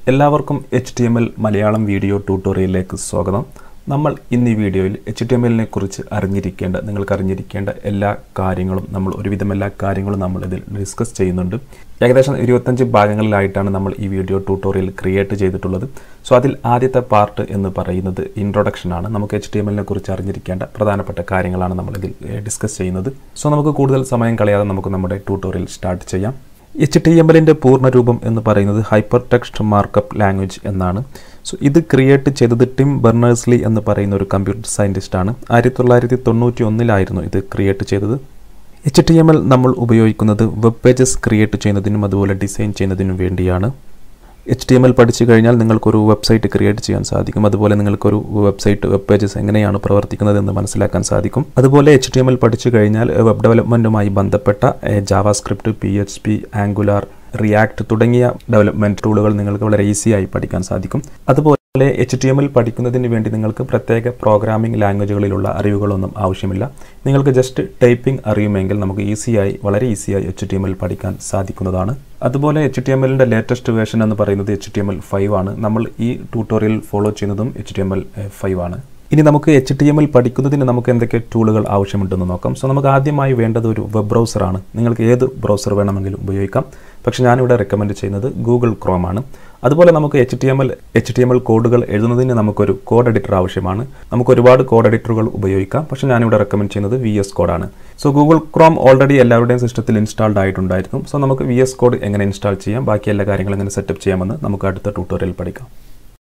എല്ലാവർക്കും H T M L Malayalam video ട്യൂട്ടോറിയലിലേക്ക് സ്വാഗതം നമ്മൾ ഇന്ന് ഈ വീഡിയോയിൽ എച്ച് ടി എം എല്ലിനെ കുറിച്ച് അറിഞ്ഞിരിക്കേണ്ട നിങ്ങൾക്ക് അറിഞ്ഞിരിക്കേണ്ട എല്ലാ കാര്യങ്ങളും നമ്മൾ ഒരുവിധം എല്ലാ കാര്യങ്ങളും നമ്മൾ ഇതിൽ ഡിസ്കസ് ചെയ്യുന്നുണ്ട് ഏകദേശം ഇരുപത്തഞ്ച് ഭാഗങ്ങളിലായിട്ടാണ് നമ്മൾ ഈ വീഡിയോ ട്യൂട്ടോറിയൽ ക്രിയേറ്റ് ചെയ്തിട്ടുള്ളത് സോ അതിൽ ആദ്യത്തെ പാർട്ട് എന്ന് പറയുന്നത് ഇൻട്രൊഡക്ഷൻ ആണ് നമുക്ക് എച്ച് ടി എം എല്ലിനെ കുറിച്ച് അറിഞ്ഞിരിക്കേണ്ട പ്രധാനപ്പെട്ട കാര്യങ്ങളാണ് നമ്മൾ ഇതിൽ ഡിസ്കസ് ചെയ്യുന്നത് സോ നമുക്ക് കൂടുതൽ സമയം കളയാതെ നമുക്ക് നമ്മുടെ ട്യൂട്ടോറിയൽ സ്റ്റാർട്ട് ചെയ്യാം എച്ച് ടി എം എല്ലിൻ്റെ പൂർണ്ണരൂപം എന്ന് പറയുന്നത് ഹൈപ്പർ ടെക്സ്റ്റ് മാർക്കപ്പ് ലാംഗ്വേജ് എന്നാണ് സോ ഇത് ക്രിയേറ്റ് ചെയ്തത് ടിം ബെർണേഴ്സ്ലി എന്ന് പറയുന്ന ഒരു കമ്പ്യൂട്ടർ സയൻറ്റിസ്റ്റാണ് ആയിരത്തി തൊള്ളായിരത്തി തൊണ്ണൂറ്റി ഒന്നിലായിരുന്നു ഇത് ക്രിയേറ്റ് ചെയ്തത് എച്ച് ടി എം എൽ നമ്മൾ ഉപയോഗിക്കുന്നത് വെബ് പേജസ് ക്രിയേറ്റ് ചെയ്യുന്നതിനും അതുപോലെ ഡിസൈൻ ചെയ്യുന്നതിനും വേണ്ടിയാണ് എച്ച് ടി എം എൽ പഠിച്ചു കഴിഞ്ഞാൽ നിങ്ങൾക്കൊരു വെബ്സൈറ്റ് ക്രിയേറ്റ് ചെയ്യാൻ സാധിക്കും അതുപോലെ നിങ്ങൾക്കൊരു വെബ്സൈറ്റ് വെബ് പേജസ് എങ്ങനെയാണ് പ്രവർത്തിക്കുന്നത് എന്ന് മനസ്സിലാക്കാൻ സാധിക്കും അതുപോലെ എച്ച് ടി എം എൽ പഠിച്ചു കഴിഞ്ഞാൽ വെബ് ഡെവലപ്മെൻറ്റുമായി ബന്ധപ്പെട്ട JavaScript P H P Angular React തുടങ്ങിയ ഡെവലപ്മെൻറ്റ് ടൂളുകൾ നിങ്ങൾക്ക് വളരെ ഈസിയായി പഠിക്കാൻ സാധിക്കും അതുപോലെ എച്ച് ടി എം എൽ പഠിക്കുന്നതിന് വേണ്ടി നിങ്ങൾക്ക് പ്രത്യേക പ്രോഗ്രാമിംഗ് ലാംഗ്വേജുകളിലുള്ള അറിവുകളൊന്നും ആവശ്യമില്ല നിങ്ങൾക്ക് ജസ്റ്റ് ടൈപ്പിംഗ് അറിയുമെങ്കിൽ നമുക്ക് ഈസിയായി വളരെ ഈസിയായി എച്ച് ടി എം എൽ പഠിക്കാൻ സാധിക്കുന്നതാണ് അതുപോലെ എച്ച് ടി എം എല്ലിൻ്റെ ലേറ്റസ്റ്റ് വേർഷൻ എന്ന് പറയുന്നത് H T M L five ആണ് നമ്മൾ ഈ ട്യൂട്ടോറിയൽ ഫോളോ ചെയ്യുന്നതും H T M L five ആണ് ഇനി നമുക്ക് എച്ച് ടി എം എൽ പഠിക്കുന്നതിന് നമുക്ക് എന്തൊക്കെ ടൂളുകൾ ആവശ്യമുണ്ടെന്ന് നോക്കാം സോ നമുക്ക് ആദ്യമായി വേണ്ടത് ഒരു വെബ് ബ്രൗസറാണ് നിങ്ങൾക്ക് ഏത് ബ്രൗസർ വേണമെങ്കിലും ഉപയോഗിക്കാം പക്ഷേ ഞാനിവിടെ റെക്കമെൻഡ് ചെയ്യുന്നത് ഗൂഗിൾ ക്രോം ആണ് അതുപോലെ നമുക്ക് H T M L H T M L കോഡുകൾ എഴുതുന്നതിന് നമുക്കൊരു കോഡ് എഡിറ്റർ ആവശ്യമാണ് നമുക്ക് ഒരുപാട് കോഡ് എഡിറ്ററുകൾ ഉപയോഗിക്കാം പക്ഷേ ഞാനിവിടെ റെക്കമെൻഡ് ചെയ്യുന്നത് വി എസ് കോഡാണ് സോ ഗൂഗിൾ ക്രോം ഓൾറെഡി എല്ലാവരുടെയും സിസ്റ്റത്തിൽ ഇൻസ്റ്റാൾഡ് ആയിട്ടുണ്ടായിരുന്നു സോ നമുക്ക് വി എസ് കോഡ് എങ്ങനെ ഇൻസ്റ്റാൾ ചെയ്യാം ബാക്കി എല്ലാ കാര്യങ്ങളും എങ്ങനെ സെറ്റപ്പ് ചെയ്യാമെന്ന് നമുക്ക് അടുത്ത ട്യൂട്ടോറിയൽ പഠിക്കാം